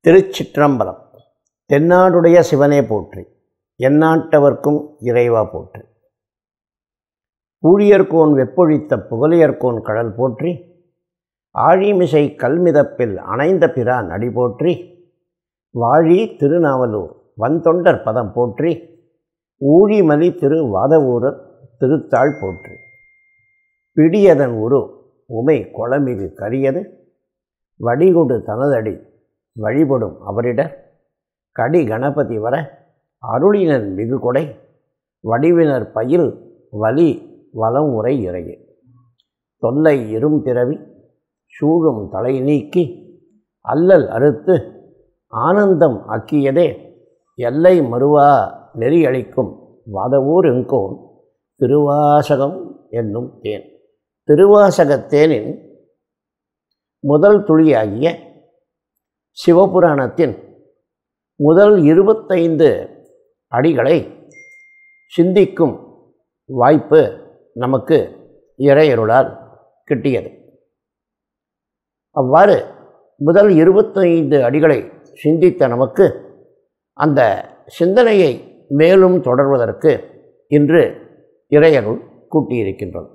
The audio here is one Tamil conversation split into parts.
திருச்சிற்றம்பலம் தென்னாடுடைய சிவனே போற்றி எந்நாட்டவர்க்கும் இறைவா போற்றி ஊழியர்கோன் வெப்பொழித்த புகழியர்கோன் கடல் போற்றி ஆழிமிசை கல்மிதப்பில் அணைந்த பிரான் அடி போற்றி வாழி திருநாவலூர் வந்தொண்டர் பதம் போற்றி ஊழிமலி திரு வாதவூரர் திருத்தாள் போற்றி பிடியதன் உரு உமை கொளமிகு கரியது வடிகொடு தனதடி வழிபடும் அவரிடர் கடி கணபதி வர அருளினன் மிகு கொடை வடிவினர் பயில் வலி வலம் உரை இறையே தொல்லை இரும் பிறவி சூழும் தலை நீக்கி அல்லல் அறுத்து ஆனந்தம் ஆக்கியதே எல்லை மறுவா நெறியளிக்கும் வாதவூர் எங்கோன் திருவாசகம் என்னும் தேன் திருவாசகத் தேனின் முதல் துளியாகிய சிவபுராணத்தின் முதல் இருபத்தைந்து அடிகளை சிந்திக்கும் வாய்ப்பு நமக்கு இறையருளால் கிட்டியது அவ்வாறு முதல் இருபத்தைந்து அடிகளை சிந்தித்த நமக்கு அந்த சிந்தனையை மேலும் தொடர்வதற்கு இன்று இறையருள் கூட்டியிருக்கின்றது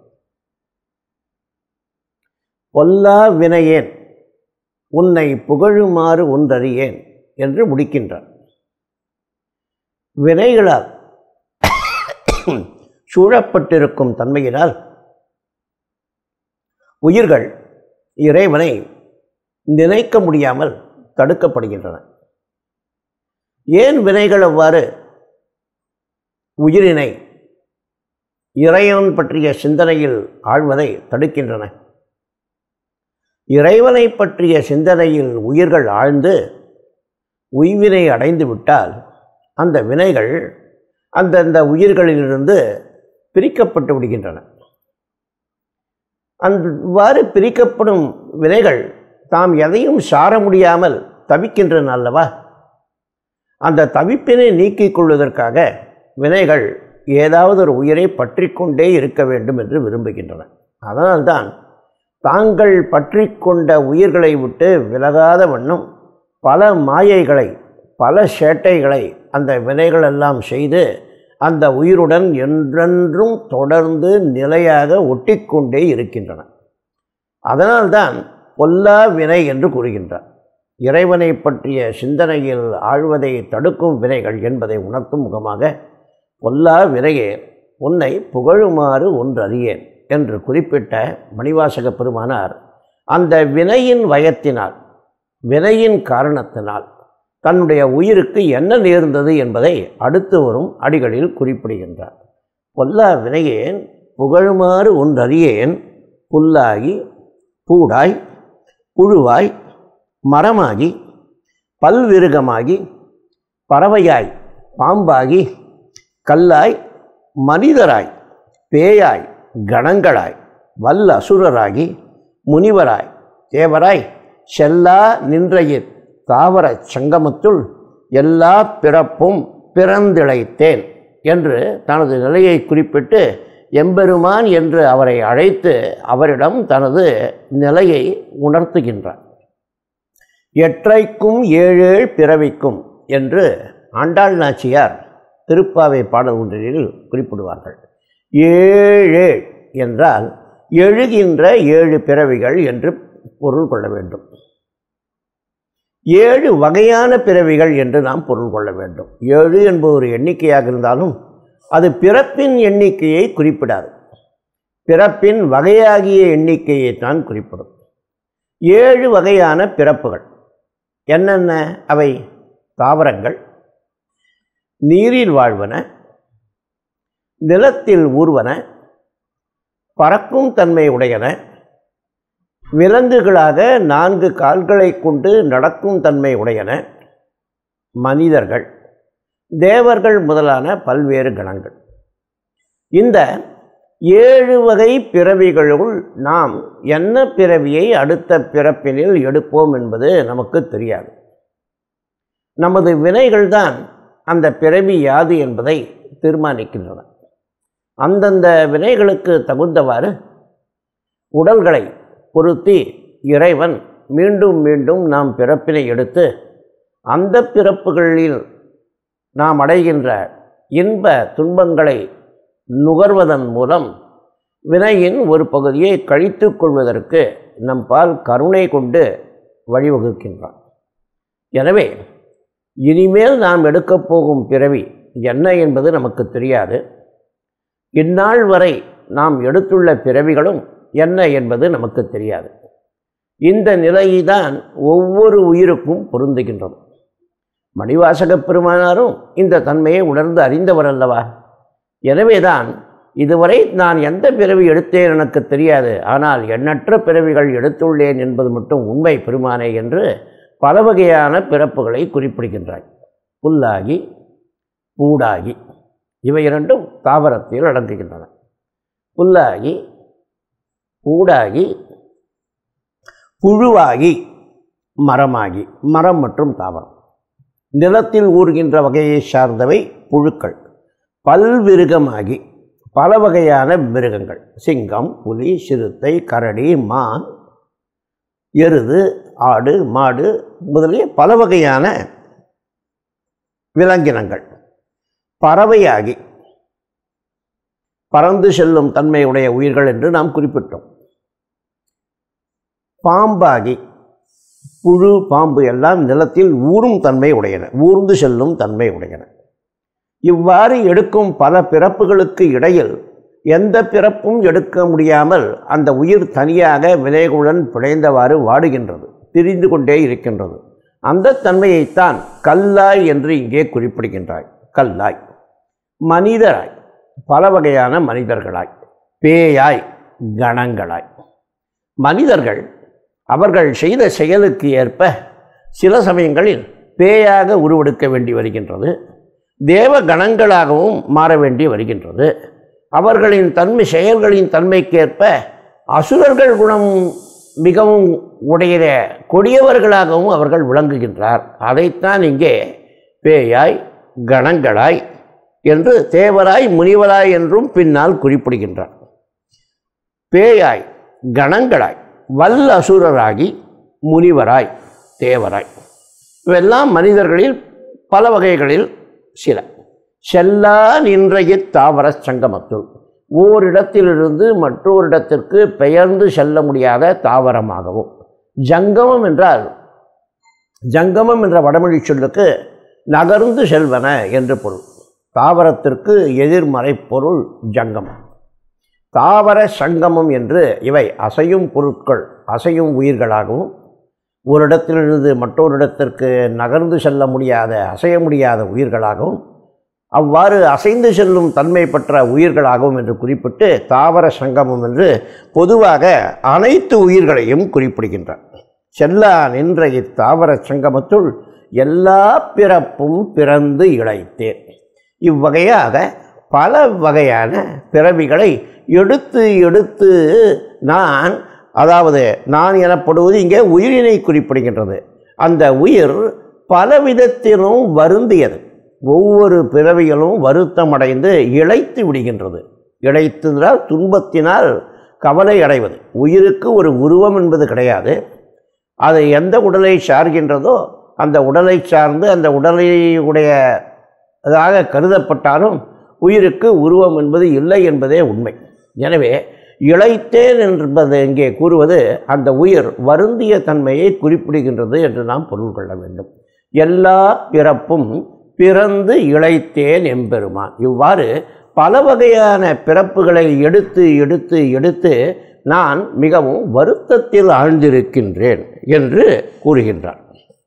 பொல்லா வினையேன் உன்னை புகழுமாறு ஒன்றறியேன் என்று முடிக்கின்றார் வினைகளால் சூழப்பட்டிருக்கும் தன்மையினால் உயிர்கள் இறைவனை நினைக்க முடியாமல் தடுக்கப்படுகின்றன ஏன் வினைகள் அவ்வாறு உயிரினை இறைவன் பற்றிய சிந்தனையில் ஆழ்வதை தடுக்கின்றன இறைவனை பற்றிய சிந்தனையில் உயிர்கள் ஆழ்ந்து உய்வினை அடைந்து விட்டால் அந்த வினைகள் அந்தந்த உயிர்களிலிருந்து பிரிக்கப்பட்டு விடுகின்றன அவ்வாறு பிரிக்கப்படும் வினைகள் தாம் எதையும் சார முடியாமல் தவிக்கின்றன அல்லவா அந்த தவிப்பினை நீக்கிக் கொள்வதற்காக வினைகள் ஏதாவது ஒரு உயிரை பற்றி கொண்டே இருக்க வேண்டும் என்று விரும்புகின்றன அதனால்தான் தாங்கள் பற்றி கொண்ட உயிர்களை விட்டு விலகாத வண்ணம் பல மாயைகளை பல சேட்டைகளை அந்த வினைகளெல்லாம் செய்து அந்த உயிருடன் என்றென்றும் தொடர்ந்து நிலையாக ஒட்டிக்கொண்டே இருக்கின்றன அதனால்தான் பொல்லா வினை என்று கூறுகின்றார் இறைவனை பற்றிய சிந்தனையில் ஆழ்வதை தடுக்கும் வினைகள் என்பதை உணர்த்தும் முகமாக பொல்லா வினையே உன்னை புகழுமாறு ஒன்று அறியேன் என்று குறிப்பிட்ட மணிவாசக பெருமானார் அந்த வினையின் வயத்தினால் வினையின் காரணத்தினால் தன்னுடைய உயிருக்கு என்ன நேர்ந்தது என்பதை அடுத்து வரும் அடிகளில் குறிப்பிடுகின்றார் பொல்லா வினையேன் புகழுமாறு ஒன்றறியேன் புல்லாகி பூடாய் புழுவாய் மரமாகி பல்விருகமாகி பறவையாய் பாம்பாகி கல்லாய் மனிதராய் பேயாய் கணங்களாய் வல்ல அசுரராகி முனிவராய் தேவராய் செல்லா நின்றையிற் தாவர சங்கமத்துள் எல்லா பிறப்பும் பிறந்திழைத்தேன் என்று தனது நிலையை குறிப்பிட்டு எம்பெருமான் என்று அவரை அழைத்து அவரிடம் தனது நிலையை உணர்த்துகின்றார் எற்றைக்கும் ஏழேழ் பிறவிக்கும் என்று ஆண்டாள் நாச்சியார் திருப்பாவை பாடல் ஒன்றில் குறிப்பிடுவார்கள் ஏழேழ் என்றால் எழுகின்ற ஏழு பிறவிகள் என்று பொருள் கொள்ள வேண்டும் ஏழு வகையான பிறவிகள் என்று நாம் பொருள் கொள்ள வேண்டும் ஏழு என்பது ஒரு எண்ணிக்கையாக இருந்தாலும் அது பிறப்பின் எண்ணிக்கையை குறிப்பிடாது பிறப்பின் வகையாகிய எண்ணிக்கையை தான் குறிப்பிடும் ஏழு வகையான பிறப்புகள் என்னென்ன அவை தாவரங்கள் நீரில் வாழ்வன நிலத்தில் ஊர்வன பறக்கும் தன்மை உடையன விலங்குகளாக நான்கு கால்களை கொண்டு நடக்கும் தன்மை உடையன மனிதர்கள் தேவர்கள் முதலான பல்வேறு கணங்கள் இந்த ஏழு வகை பிறவிகளுள் நாம் என்ன பிறவியை அடுத்த பிறப்பினில் எடுப்போம் என்பது நமக்கு தெரியாது நமது வினைகள்தான் அந்த பிறவி யாது என்பதை தீர்மானிக்கின்றன அந்தந்த வினைகளுக்கு தகுந்தவாறு உடல்களை பொருத்தி இறைவன் மீண்டும் மீண்டும் நாம் பிறப்பினை எடுத்து அந்த பிறப்புகளில் நாம் அடைகின்ற இன்ப துன்பங்களை நுகர்வதன் மூலம் வினையின் ஒரு பகுதியை கழித்துக் கொள்வதற்கு நம் பால் கருணை கொண்டு வழிவகுக்கின்றான் எனவே இனிமேல் நாம் எடுக்கப் போகும் பிறவி என்ன என்பது நமக்கு தெரியாது இந்நாள் வரை நாம் எடுத்துள்ள பிறவிகளும் என்ன என்பது நமக்கு தெரியாது இந்த நிலைதான் ஒவ்வொரு உயிருக்கும் பொருந்துகின்றது மணிவாசகப் பெருமானாரும் இந்த தன்மையை உணர்ந்து அறிந்தவர் அல்லவா எனவேதான் இதுவரை நான் எந்த பிறவி எடுத்தேன் எனக்கு தெரியாது ஆனால் எண்ணற்ற பிறவிகள் எடுத்துள்ளேன் என்பது மட்டும் உண்மை பெருமானே என்று பல வகையான பிறப்புகளை குறிப்பிடுகின்றாய் புல்லாகி பூடாகி இவை இரண்டும் தாவரத்தில் அடங்குகின்றன புல்லாகி பூடாகி புழுவாகி மரமாகி மரம் மற்றும் தாவரம் நிலத்தில் ஊறுகின்ற வகையை சார்ந்தவை புழுக்கள் பல்விருகமாகி பல வகையான மிருகங்கள் சிங்கம் புலி சிறுத்தை கரடி மான் எருது ஆடு மாடு முதலிய பல வகையான விலங்கினங்கள் பறவையாகி பறந்து செல்லும் தன்மையுடைய உயிர்கள் என்று நாம் குறிப்பிட்டோம் பாம்பாகி புழு பாம்பு எல்லாம் நிலத்தில் ஊறும் தன்மை உடையன ஊர்ந்து செல்லும் தன்மை உடையன இவ்வாறு எடுக்கும் பல பிறப்புகளுக்கு இடையில் எந்த பிறப்பும் எடுக்க முடியாமல் அந்த உயிர் தனியாக விலைகளுடன் பிழைந்தவாறு வாடுகின்றது திரிந்து கொண்டே இருக்கின்றது அந்த தன்மையைத்தான் கல்லாய் என்று இங்கே குறிப்பிடுகின்றாய் கல்லாய் மனிதராய் பல வகையான மனிதர்களாய் பேயாய் கணங்களாய் மனிதர்கள் அவர்கள் செய்த செயலுக்கு ஏற்ப சில சமயங்களில் பேயாக உருவெடுக்க வேண்டி வருகின்றது தேவ கணங்களாகவும் மாற வேண்டி வருகின்றது அவர்களின் தன்மை செயல்களின் தன்மைக்கேற்ப அசுரர்கள் குணம் மிகவும் உடைய கொடியவர்களாகவும் அவர்கள் விளங்குகின்றார் அதைத்தான் இங்கே பேயாய் கணங்களாய் என்று தேவராய் முனிவராய் என்றும் பின்னால் குறிப்பிடுகின்றார் பேயாய் கணங்களாய் வல் அசுரராகி முனிவராய் தேவராய் இவெல்லாம் மனிதர்களில் பல வகைகளில் சில செல்லா நின்றைய தாவர சங்கமத்துள் ஓரிடத்திலிருந்து மற்றோரிடத்திற்கு பெயர்ந்து செல்ல முடியாத தாவரமாகவும் ஜங்கமம் என்றால் ஜங்கமம் என்ற வடமொழி சொல்லுக்கு நகர்ந்து செல்வன என்று பொருள் தாவரத்திற்கு எதிர்மறை பொருள் ஜங்கமம் தாவர சங்கமம் என்று இவை அசையும் பொருட்கள் அசையும் உயிர்களாகவும் ஒரு இடத்திலிருந்து மற்றொரு இடத்திற்கு நகர்ந்து செல்ல முடியாத அசைய முடியாத உயிர்களாகவும் அவ்வாறு அசைந்து செல்லும் தன்மை பெற்ற உயிர்களாகவும் என்று குறிப்பிட்டு தாவர சங்கமம் என்று பொதுவாக அனைத்து உயிர்களையும் குறிப்பிடுகின்றார் செல்லா நின்ற இத்தாவர சங்கமத்துள் எல்லா பிறப்பும் பிறந்து இழைத்தேன் இவ்வகையாக பல வகையான பிறவிகளை எடுத்து எடுத்து நான் அதாவது நான் எனப்படுவது இங்கே உயிரினை குறிப்பிடுகின்றது அந்த உயிர் பலவிதத்திலும் வருந்தியது ஒவ்வொரு பிறவிகளும் வருத்தமடைந்து இழைத்து விடுகின்றது இழைத்ததால் துன்பத்தினால் கவலை அடைவது உயிருக்கு ஒரு உருவம் என்பது கிடையாது அது எந்த உடலை சார்கின்றதோ அந்த உடலை சார்ந்து அந்த உடலை உடைய அதாக கருதப்பட்டாலும் உயிருக்கு உருவம் என்பது இல்லை என்பதே உண்மை எனவே இழைத்தேன் என்பது இங்கே கூறுவது அந்த உயிர் வருந்திய தன்மையை குறிப்பிடுகின்றது என்று நாம் பொருள் கொள்ள வேண்டும் எல்லா பிறப்பும் பிறந்து இழைத்தேன் எம்பெருமான் இவ்வாறு பல வகையான பிறப்புகளை எடுத்து எடுத்து எடுத்து நான் மிகவும் வருத்தத்தில் ஆழ்ந்திருக்கின்றேன் என்று கூறுகின்றார்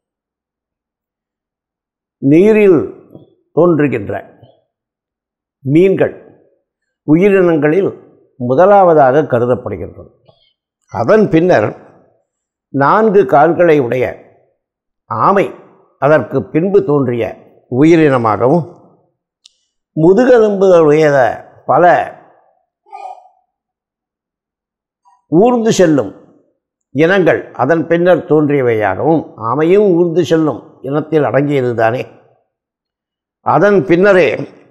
நீரில் தோன்றுகின்ற மீன்கள் உயிரினங்களில் முதலாவதாக கருதப்படுகின்றது அதன் பின்னர் நான்கு கால்களை உடைய ஆமை அதற்கு பின்பு தோன்றிய உயிரினமாகவும் முதுகெலும்புகளுடைய பல ஊர்ந்து செல்லும் இனங்கள் அதன் பின்னர் தோன்றியவையாகவும் ஆமையும் ஊர்ந்து செல்லும் இனத்தில் அடங்கியது தானே அதன் பின்னரே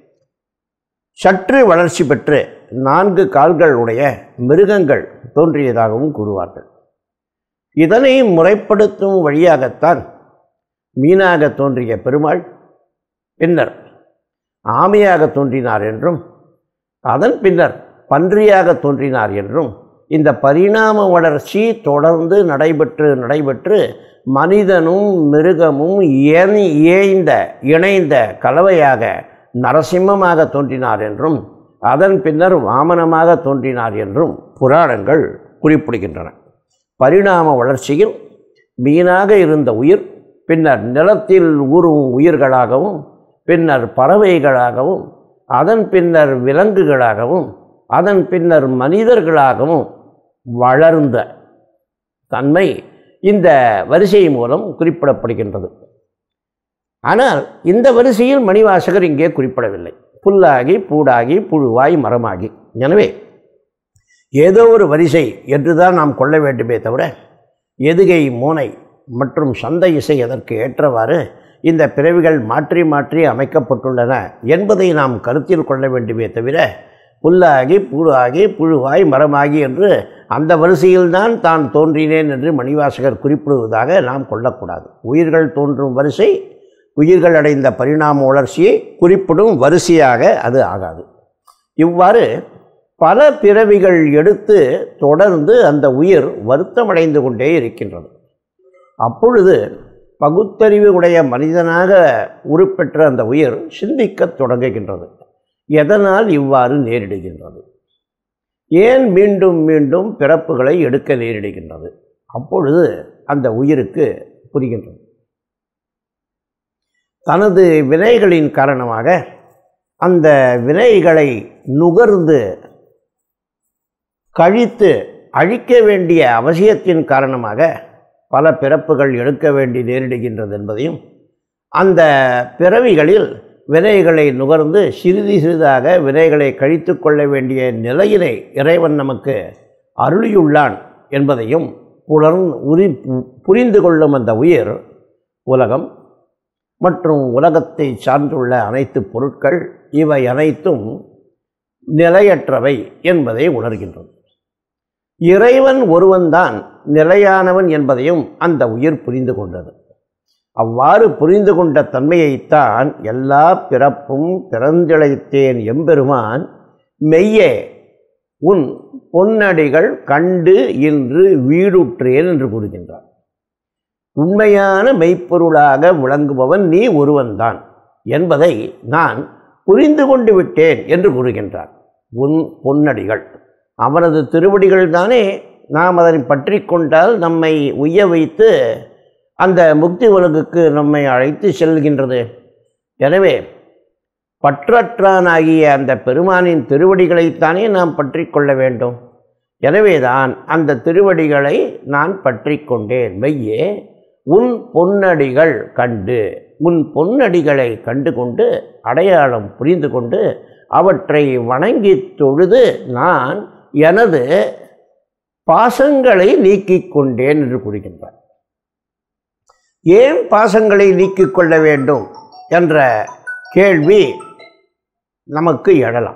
சற்று வளர்ச்சி பெற்று நான்கு கால்கள் உடைய மிருகங்கள் தோன்றியதாகவும் கூறுவார்கள் இதனை முறைப்படுத்தும் வழியாகத்தான் மீனாக தோன்றிய பெருமாள் பின்னர் ஆமையாக தோன்றினார் என்றும் அதன் பின்னர் பன்றியாக தோன்றினார் என்றும் இந்த பரிணாம வளர்ச்சி தொடர்ந்து நடைபெற்று நடைபெற்று மனிதனும் மிருகமும் ஏனி ஏய்ந்த இணைந்த கலவையாக நரசிம்மமாக தோன்றினார் என்றும் அதன் பின்னர் வாமனமாக தோன்றினார் என்றும் புராணங்கள் குறிப்பிடுகின்றன பரிணாம வளர்ச்சியில் மீனாக இருந்த உயிர் பின்னர் நிலத்தில் ஊறும் உயிர்களாகவும் பின்னர் பறவைகளாகவும் அதன் பின்னர் விலங்குகளாகவும் அதன் பின்னர் மனிதர்களாகவும் வளர்ந்த தன்மை இந்த வரிசை மூலம் குறிப்பிடப்படுகின்றது ஆனால் இந்த வரிசையில் மணிவாசகர் இங்கே குறிப்பிடவில்லை புல்லாகி பூடாகி புழுவாய் மரமாகி எனவே ஏதோ ஒரு வரிசை என்றுதான் நாம் கொள்ள வேண்டுமே தவிர எதுகை மூனை மற்றும் சந்தை இசை அதற்கு ஏற்றவாறு இந்த பிறவிகள் மாற்றி மாற்றி அமைக்கப்பட்டுள்ளன என்பதை நாம் கருத்தில் கொள்ள வேண்டுமே தவிர புல்லாகி புழுவாகி புழுவாய் மரமாகி என்று அந்த வரிசையில்தான் தான் தோன்றினேன் என்று மணிவாசகர் குறிப்பிடுவதாக நாம் கொள்ளக்கூடாது உயிர்கள் தோன்றும் வரிசை உயிர்கள் அடைந்த பரிணாம வளர்ச்சியை குறிப்பிடும் வரிசையாக அது ஆகாது இவ்வாறு பல பிறவிகள் எடுத்து தொடர்ந்து அந்த உயிர் வருத்தமடைந்து கொண்டே இருக்கின்றது அப்பொழுது பகுத்தறிவு உடைய மனிதனாக உருப்பெற்ற அந்த உயிர் சிந்திக்கத் தொடங்குகின்றது எதனால் இவ்வாறு நேரிடுகின்றது ஏன் மீண்டும் மீண்டும் பிறப்புகளை எடுக்க நேரிடுகின்றது அப்பொழுது அந்த உயிருக்கு புரிகின்றது தனது வினைகளின் காரணமாக அந்த வினைகளை நுகர்ந்து கழித்து அழிக்க வேண்டிய அவசியத்தின் காரணமாக பல பிறப்புகள் எடுக்க வேண்டி நேரிடுகின்றது என்பதையும் அந்த பிறவிகளில் வினைகளை நுகர்ந்து சிறிது சிறிதாக வினைகளை கழித்து கொள்ள வேண்டிய நிலையினை இறைவன் நமக்கு அருளியுள்ளான் என்பதையும் புலர்ந்து உரி புரிந்து கொள்ளும் அந்த உயிர் உலகம் மற்றும் உலகத்தை சார்ந்துள்ள அனைத்து பொருட்கள் இவை அனைத்தும் நிலையற்றவை என்பதை உணர்கின்றது இறைவன் ஒருவன்தான் நிலையானவன் என்பதையும் அந்த உயிர் புரிந்து கொண்டது அவ்வாறு புரிந்து கொண்ட தன்மையைத்தான் எல்லா பிறப்பும் பிறந்திழைத்தேன் எம்பெருமான் மெய்யே உன் பொன்னடிகள் கண்டு இன்று வீடுற்றேன் என்று கூறுகின்றார் உண்மையான மெய்ப்பொருளாக விளங்குபவன் நீ ஒருவன்தான் என்பதை நான் புரிந்து கொண்டு விட்டேன் என்று கூறுகின்றார் உன் பொன்னடிகள் அவனது திருவடிகள் தானே நாம் அதனை பற்றி கொண்டால் நம்மை உய்ய வைத்து அந்த முக்தி உலகுக்கு நம்மை அழைத்து செல்கின்றது எனவே பற்றற்றானாகிய அந்த பெருமானின் திருவடிகளைத்தானே நாம் பற்றி கொள்ள வேண்டும் எனவேதான் அந்த திருவடிகளை நான் பற்றி கொண்டேன் மெய்யே உன் பொன்னடிகள் கண்டு உன் பொன்னடிகளை கண்டு கொண்டு அடையாளம் புரிந்து கொண்டு அவற்றை வணங்கி தொழுது நான் எனது பாசங்களை நீக்கிக் கொண்டேன் என்று கூறுகின்றார் ஏன் பாசங்களை நீக்கிக் கொள்ள வேண்டும் என்ற கேள்வி நமக்கு எழலாம்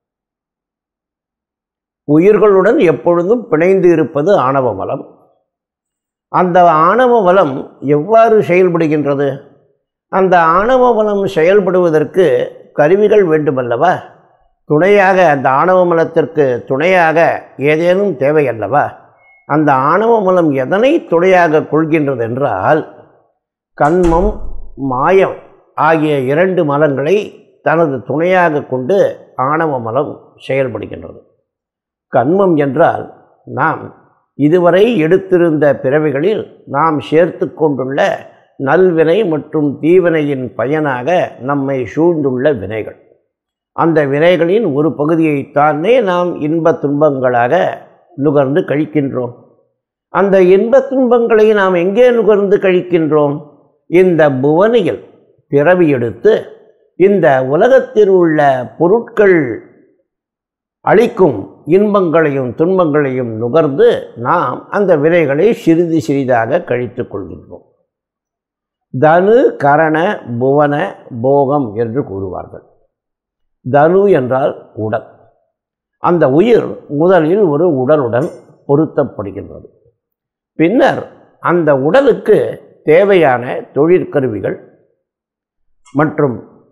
உயிர்களுடன் எப்பொழுதும் பிணைந்து இருப்பது ஆணவ மலம் அந்த ஆணவ மலம் எவ்வாறு செயல்படுகின்றது அந்த ஆணவ மலம் செயல்படுவதற்கு கருவிகள் வேண்டுமல்லவா துணையாக அந்த ஆணவ மலத்திற்கு துணையாக ஏதேனும் தேவை அல்லவா அந்த ஆணவ மலம் எதனை துணையாக கொள்கின்றது என்றால் கண்மம் மாயம் ஆகிய இரண்டு மலங்களை தனது துணையாக கொண்டு ஆணவ மலம் செயல்படுகின்றது கண்மம் என்றால் நாம் இதுவரை எடுத்திருந்த பிறவிகளில் நாம் சேர்த்து கொண்டுள்ள நல்வினை மற்றும் தீவினையின் பயனாக நம்மை சூழ்ந்துள்ள வினைகள் அந்த வினைகளின் ஒரு பகுதியைத்தானே நாம் இன்ப துன்பங்களாக நுகர்ந்து கழிக்கின்றோம் அந்த இன்ப துன்பங்களை நாம் எங்கே நுகர்ந்து கழிக்கின்றோம் இந்த புவனியில் பிறவி எடுத்து இந்த உலகத்தில் உள்ள பொருட்கள் அளிக்கும் இன்பங்களையும் துன்பங்களையும் நுகர்ந்து நாம் அந்த வினைகளை சிறிது சிறிதாக கழித்துக் கொள்கின்றோம் தனு கரண புவன போகம் என்று கூறுவார்கள் தனு என்றால் உடல் அந்த உயிர் முதலில் ஒரு உடலுடன் பொருத்தப்படுகின்றது பின்னர் அந்த உடலுக்கு தேவையான தொழிற்கருவிகள் மற்றும்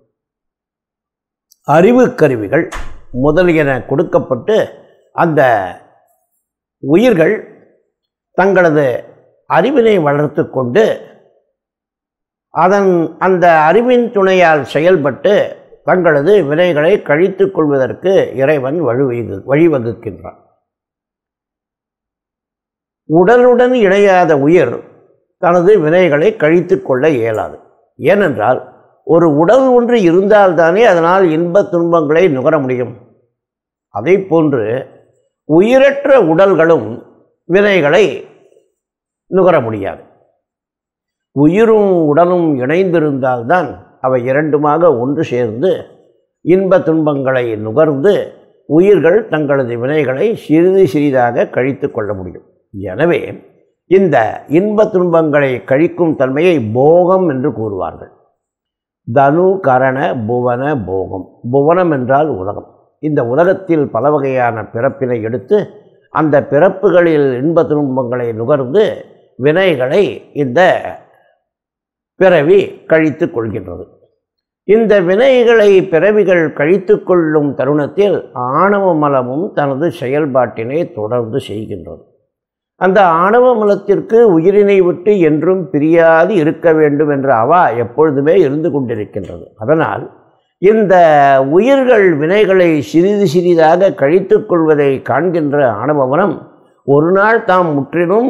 அறிவு கருவிகள் முதலியன கொடுக்கப்பட்டு அந்த உயிர்கள் தங்களது அறிவினை வளர்த்து கொண்டு அதன் அந்த அறிவின் துணையால் செயல்பட்டு தங்களது வினைகளை கழித்துக் கொள்வதற்கு இறைவன் வழிவகு வழிவகுக்கின்றான் உடலுடன் இணையாத உயிர் தனது வினைகளை கழித்து கொள்ள இயலாது ஏனென்றால் ஒரு உடல் ஒன்று இருந்தால்தானே அதனால் இன்ப துன்பங்களை நுகர முடியும் அதை போன்று உயிரற்ற உடல்களும் வினைகளை நுகர முடியாது உயிரும் உடலும் இணைந்திருந்தால்தான் அவை இரண்டுமாக ஒன்று சேர்ந்து இன்ப துன்பங்களை நுகர்ந்து உயிர்கள் தங்களது வினைகளை சிறிது சிறிதாக கழித்து கொள்ள முடியும் எனவே இந்த இன்ப துன்பங்களை கழிக்கும் தன்மையை போகம் என்று கூறுவார்கள் தனு கரண புவன போகம் புவனம் என்றால் உலகம் இந்த உலகத்தில் பல வகையான பிறப்பினை எடுத்து அந்த பிறப்புகளில் இன்ப துன்பங்களை நுகர்ந்து வினைகளை இந்த பிறவி கழித்து கொள்கின்றது இந்த வினைகளை பிறவிகள் கழித்து கொள்ளும் தருணத்தில் ஆணவ மலமும் தனது செயல்பாட்டினை தொடர்ந்து செய்கின்றது அந்த ஆணவ மலத்திற்கு உயிரினை விட்டு என்றும் பிரியாது இருக்க வேண்டும் என்ற அவா எப்பொழுதுமே இருந்து கொண்டிருக்கின்றது அதனால் இந்த உயிர்கள் வினைகளை சிறிது சிறிதாக கழித்து கொள்வதை காண்கின்ற ஆணவ மனம் ஒரு நாள் தாம் முற்றிலும்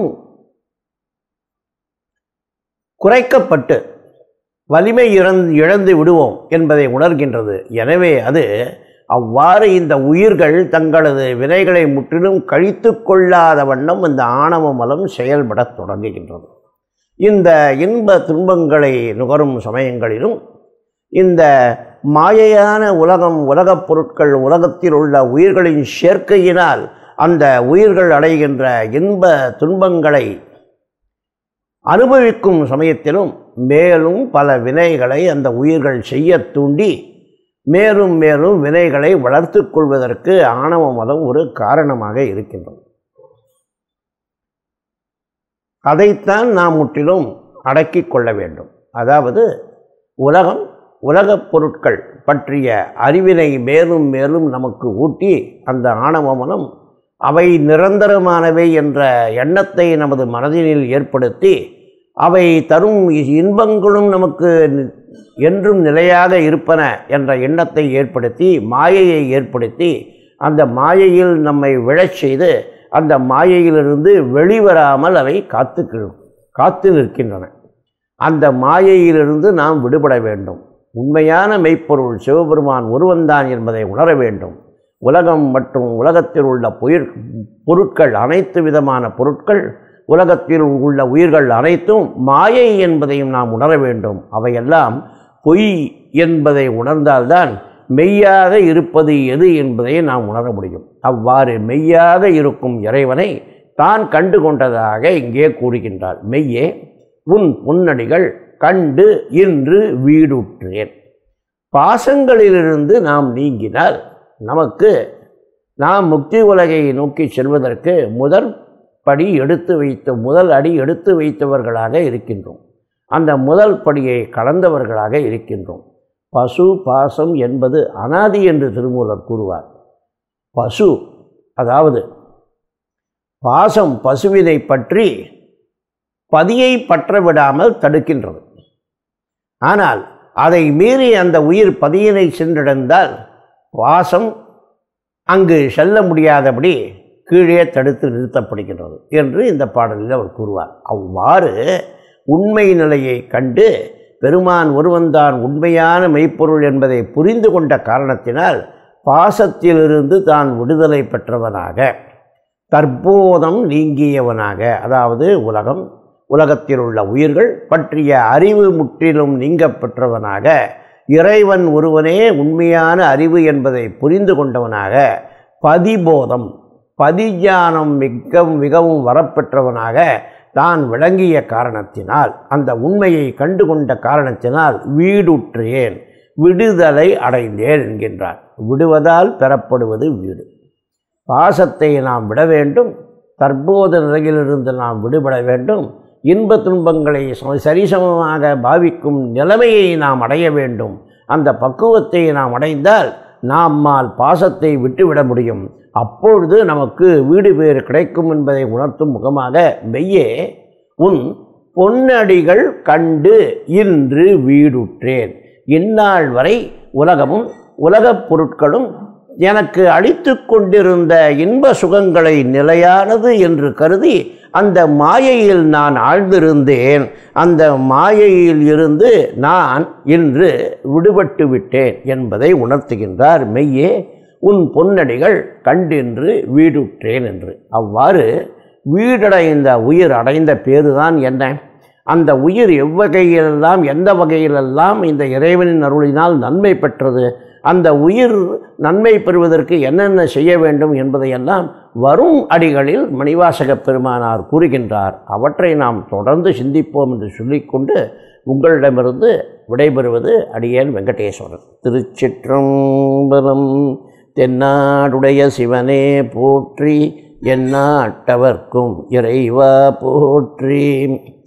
குறைக்கப்பட்டு வலிமை இறந்து இழந்து விடுவோம் என்பதை உணர்கின்றது எனவே அது அவ்வாறு இந்த உயிர்கள் தங்களது வினைகளை முற்றிலும் கழித்து கொள்ளாத வண்ணம் இந்த ஆணவ மலம் செயல்படத் தொடங்குகின்றது இந்த இன்ப துன்பங்களை நுகரும் சமயங்களிலும் இந்த மாயையான உலகம் உலகப் பொருட்கள் உலகத்தில் உள்ள உயிர்களின் சேர்க்கையினால் அந்த உயிர்கள் அடைகின்ற இன்ப துன்பங்களை அனுபவிக்கும் சமயத்திலும் மேலும் பல வினைகளை அந்த உயிர்கள் செய்ய தூண்டி மேலும் மேலும் வினைகளை வளர்த்து கொள்வதற்கு ஆணவ மதம் ஒரு காரணமாக இருக்கின்றது அதைத்தான் நாம் முற்றிலும் அடக்கிக் கொள்ள வேண்டும் அதாவது உலகம் உலகப் பொருட்கள் பற்றிய அறிவினை மேலும் மேலும் நமக்கு ஊட்டி அந்த ஆணவ மனம் அவை நிரந்தரமானவை என்ற எண்ணத்தை நமது மனதினில் ஏற்படுத்தி அவை தரும் இன்பங்களும் நமக்கு என்றும் நிலையாக இருப்பன என்ற எண்ணத்தை ஏற்படுத்தி மாயையை ஏற்படுத்தி அந்த மாயையில் நம்மை விழச் செய்து அந்த மாயையிலிருந்து வெளிவராமல் அவை காத்து காத்து நிற்கின்றன அந்த மாயையிலிருந்து நாம் விடுபட வேண்டும் உண்மையான மெய்ப்பொருள் சிவபெருமான் ஒருவன்தான் என்பதை உணர வேண்டும் உலகம் மற்றும் உலகத்தில் உள்ள புயிர் பொருட்கள் அனைத்து விதமான பொருட்கள் உலகத்தில் உள்ள உயிர்கள் அனைத்தும் மாயை என்பதையும் நாம் உணர வேண்டும் அவையெல்லாம் பொய் என்பதை உணர்ந்தால்தான் மெய்யாக இருப்பது எது என்பதை நாம் உணர முடியும் அவ்வாறு மெய்யாக இருக்கும் இறைவனை தான் கண்டு கொண்டதாக இங்கே கூறுகின்றார் மெய்யே உன் பொன்னடிகள் கண்டு இன்று வீடுற்றேன் பாசங்களிலிருந்து நாம் நீங்கினால் நமக்கு நாம் முக்தி உலகை நோக்கி செல்வதற்கு முதல் படி எடுத்து வைத்த முதல் அடி எடுத்து வைத்தவர்களாக இருக்கின்றோம் அந்த முதல் படியை கடந்தவர்களாக இருக்கின்றோம் பசு பாசம் என்பது அனாதி என்று திருமூலர் கூறுவார் பசு அதாவது பாசம் பசுவினை பற்றி பதியை பற்ற விடாமல் தடுக்கின்றது ஆனால் அதை மீறி அந்த உயிர் பதியினை சென்றடைந்தால் வாசம் அங்கு செல்ல முடியாதபடி கீழே தடுத்து நிறுத்தப்படுகின்றது என்று இந்த பாடலில் அவர் கூறுவார் அவ்வாறு உண்மை நிலையை கண்டு பெருமான் ஒருவன்தான் உண்மையான மெய்ப்பொருள் என்பதை புரிந்து கொண்ட காரணத்தினால் பாசத்திலிருந்து தான் விடுதலை பெற்றவனாக தற்போதம் நீங்கியவனாக அதாவது உலகம் உலகத்தில் உள்ள உயிர்கள் பற்றிய அறிவு முற்றிலும் நீங்க பெற்றவனாக இறைவன் ஒருவனே உண்மையான அறிவு என்பதை புரிந்து கொண்டவனாக பதிபோதம் பதிஞானம் மிக மிகவும் வரப்பெற்றவனாக தான் விளங்கிய காரணத்தினால் அந்த உண்மையை கண்டுகொண்ட காரணத்தினால் வீடுற்றேன் விடுதலை அடைந்தேன் என்கின்றார் விடுவதால் பெறப்படுவது வீடு பாசத்தை நாம் விட வேண்டும் தற்போது நிலையிலிருந்து நாம் விடுபட வேண்டும் இன்ப துன்பங்களை ச- சரிசமமாக பாவிக்கும் நிலைமையை நாம் அடைய வேண்டும் அந்த பக்குவத்தை நாம் அடைந்தால் நம்மால் பாசத்தை விட்டுவிட முடியும் அப்பொழுது நமக்கு வீடு பேறு கிடைக்கும் என்பதை உணர்த்தும் முகமாக மெய்யே உன் பொன்னடிகள் கண்டு இன்று வீடுற்றேன் இந்நாள் வரை உலகமும் உலகப் பொருட்களும் எனக்கு அளித்து கொண்டிருந்த இன்ப சுகங்களை நிலையானது என்று கருதி அந்த மாயையில் நான் ஆழ்ந்திருந்தேன் அந்த மாயையில் இருந்து நான் இன்று விடுபட்டு விட்டேன் என்பதை உணர்த்துகின்றார் மெய்யே உன் பொன்னடிகள் கண்டின்று வீடுற்றேன் என்று அவ்வாறு வீடடைந்த உயிர் அடைந்த பேறுதான் என்ன அந்த உயிர் எவ்வகையிலெல்லாம் எந்த வகையிலெல்லாம் இந்த இறைவனின் அருளினால் நன்மை பெற்றது அந்த உயிர் நன்மை பெறுவதற்கு என்னென்ன செய்ய வேண்டும் என்பதையெல்லாம் வரும் அடிகளில் மணிவாசகப் பெருமானார் கூறுகின்றார் அவற்றை நாம் தொடர்ந்து சிந்திப்போம் என்று சொல்லிக்கொண்டு உங்களிடமிருந்து விடைபெறுவது அடியேன் வெங்கடேஸ்வரன் திருச்சிற்றம்பலம் தென்னாடுடைய சிவனே போற்றி எந்நாட்டவர்க்கும் இறைவா போற்றி